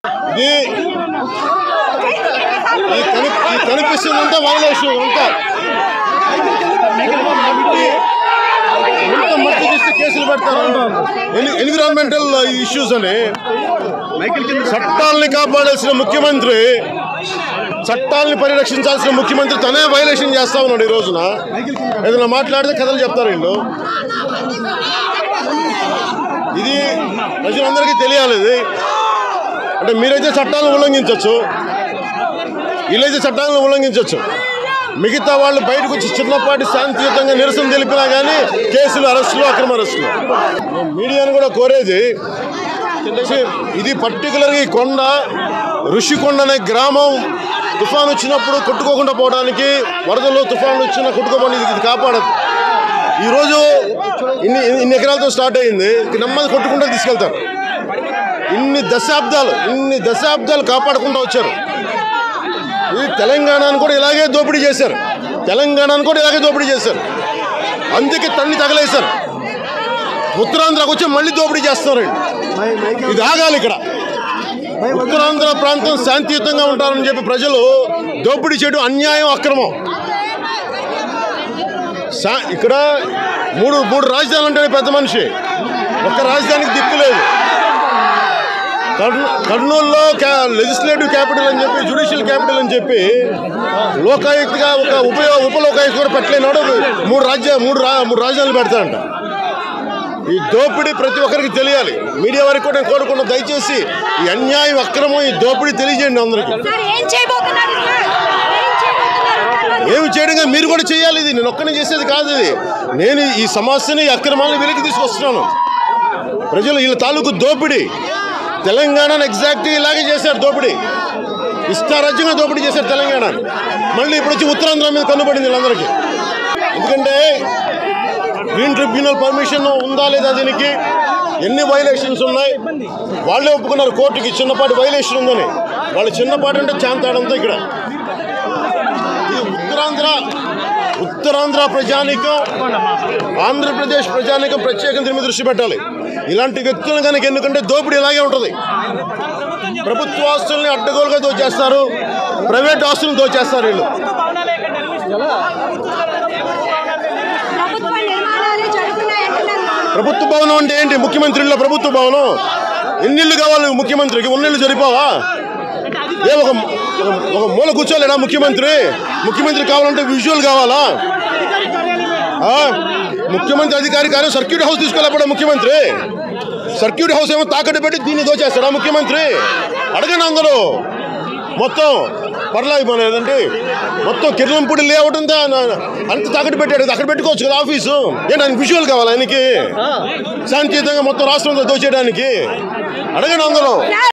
ఇది ఈ కని ఈ కనిపిస్తుందంటే వైలేషన్ అంతా మొత్తం మట్టి తీస్తే కేసులు పెడతారు ఎన్- ఎన్విరాన్మెంటల్ ఇష్యూస్ అని చట్టాలని కాపాడాల్సిన ముఖ్యమంత్రి చట్టాలని పరిరక్షించాల్సిన ముఖ్యమంత్రి తనే వైలేషన్ చేస్తా ఉన్నాడు ఈ రోజున ఏదైనా మాట్లాడితే కథలు చెప్తారు వీళ్ళు ఇది ప్రజలందరికీ తెలియాలి ఇది అంటే మీరైతే చట్టాలను ఉల్లంఘించవచ్చు వీళ్ళైతే చట్టాలను ఉల్లంఘించవచ్చు మిగతా వాళ్ళు బయటకు వచ్చి చిన్నపాటి శాంతియుతంగా నిరసన తెలిపినా కానీ కేసులు అరెస్టులు అక్రమ అరెస్టులు నేను మీడియాను కూడా కోరేది ఇది పర్టికులర్గా ఈ కొండ ఋషికొండ అనే గ్రామం తుఫాన్ వచ్చినప్పుడు కొట్టుకోకుండా పోవడానికి వరదలు తుఫాన్లు వచ్చినా కొట్టుకోపోవడానికి ఇది ఇది కాపాడదు ఈరోజు ఇన్ని ఇన్ని ఎకరాలతో స్టార్ట్ అయింది ఇక నెమ్మది కొట్టుకుంటూ తీసుకెళ్తారు ఇన్ని దశాబ్దాలు ఇన్ని దశాబ్దాలు కాపాడకుండా వచ్చారు ఇది తెలంగాణను కూడా ఇలాగే దోపిడీ చేశారు తెలంగాణను కూడా ఇలాగే దోపిడీ చేశారు అందుకే తన్ని తగలేశారు ఉత్తరాంధ్రకు వచ్చి మళ్ళీ దోపిడీ చేస్తున్నారండి ఇది ఆగాలి ఇక్కడ ఉత్తరాంధ్ర ప్రాంతం శాంతియుతంగా ఉంటారని చెప్పి ప్రజలు దోపిడీ చేయడం అన్యాయం అక్రమం శా- ఇక్కడ మూడు మూడు రాజధానులు ఉంటాయి పెద్ద మనిషి ఒక్క రాజధానికి దిక్కు లేదు కర్నూ కర్నూలులో లెజిస్లేటివ్ క్యాపిటల్ అని చెప్పి జ్యుడిషియల్ క్యాపిటల్ అని చెప్పి లోకాయుక్తగా ఒక ఉప ఉప లోకాయుక్త కూడా పెట్టలేనాడు మూడు రాజ్య మూడు రా మూడు రాజధానులు పెడతాడంట ఈ దోపిడీ ప్రతి ఒక్కరికి తెలియాలి మీడియా వారికి కూడా నేను కోరుకున్న దయచేసి ఈ అన్యాయం అక్రమం ఈ దోపిడీ తెలియజేయండి అందరికీ సార్ ఏం చేయబోతున్నారు సార్ ఏం చేయబోతున్నారు ఏమి చేయడం కాదు, మీరు కూడా చేయాలి ఇది నేను ఒక్కనే చేసేది కాదు ఇది నేను ఈ సమస్యని ఈ అక్రమాలను వెలికి తీసుకొస్తున్నాను ప్రజలు వీళ్ళ తాలూకు దోపిడీ తెలంగాణను ఎగ్జాక్ట్ ఇలాగే చేశారు దోపిడీ ఇష్టారాజ్యంగా దోపిడీ చేశారు తెలంగాణ మళ్ళీ ఇప్పుడు వచ్చి ఉత్తరాంధ్ర మీద కన్నుపడింది వీళ్ళందరికీ ఎందుకంటే గ్రీన్ ట్రిబ్యునల్ పర్మిషన్ ఉందా లేదా దీనికి ఎన్ని వైలేషన్స్ ఉన్నాయి వాళ్ళే ఒప్పుకున్నారు కోర్టుకి చిన్నపాటి వైలేషన్ ఉందని వాళ్ళు చిన్నపాటి అంటే చాంతాడంతో ఇక్కడ ఇది ఉత్తరాంధ్ర ఉత్తరాంధ్ర ప్రజానికం ఆంధ్రప్రదేశ్ ప్రజానికం ప్రత్యేకంగా దీని మీద దృష్టి పెట్టాలి ఇలాంటి వ్యక్తులను కనుక ఎందుకంటే దోపిడీ ఇలాగే ఉంటుంది ప్రభుత్వ ఆస్తుల్ని అడ్డగోలుగా దోచేస్తారు ప్రైవేట్ ఆస్తులను దోచేస్తారు వీళ్ళు ప్రభుత్వ నిర్మాణాలు జరుగుతున్నాయంటున్నారు ప్రభుత్వ భవనం అంటే ఏంటి ముఖ్యమంత్రిలో ప్రభుత్వ భవనం ఎన్నిళ్ళు కావాలి ముఖ్యమంత్రికి ఉన్నిళ్ళు సరిపోవా ఏ ఒక ఒక- ఒక మూల కూర్చోలేడా ముఖ్యమంత్రి ముఖ్యమంత్రి కావాలంటే విజువల్ కావాలా ఆ? ముఖ్యమంత్రి అధికారి కానీ సర్క్యూట్ హౌస్ తీసుకెళ్ళకపోవడం ముఖ్యమంత్రి సర్క్యూట్ హౌస్ ఏమో తాకట్టు పెట్టి దీన్ని దోచేస్తాడా ముఖ్యమంత్రి అడగండి అందరూ మొత్తం పర్లా మన ఏదంటే మొత్తం కిరణంపూడి లేఅవుట్ ఉందా నా- అంత తాకట్టు పెట్టాడు అక్కడ పెట్టుకోవచ్చు కదా ఆఫీసు ఏంటి ఆయనకి విజువల్ కావాలి ఆయనకి శాంతియుతంగా మొత్తం రాష్ట్రంతో దోచేయడానికి అడగండి అందరూ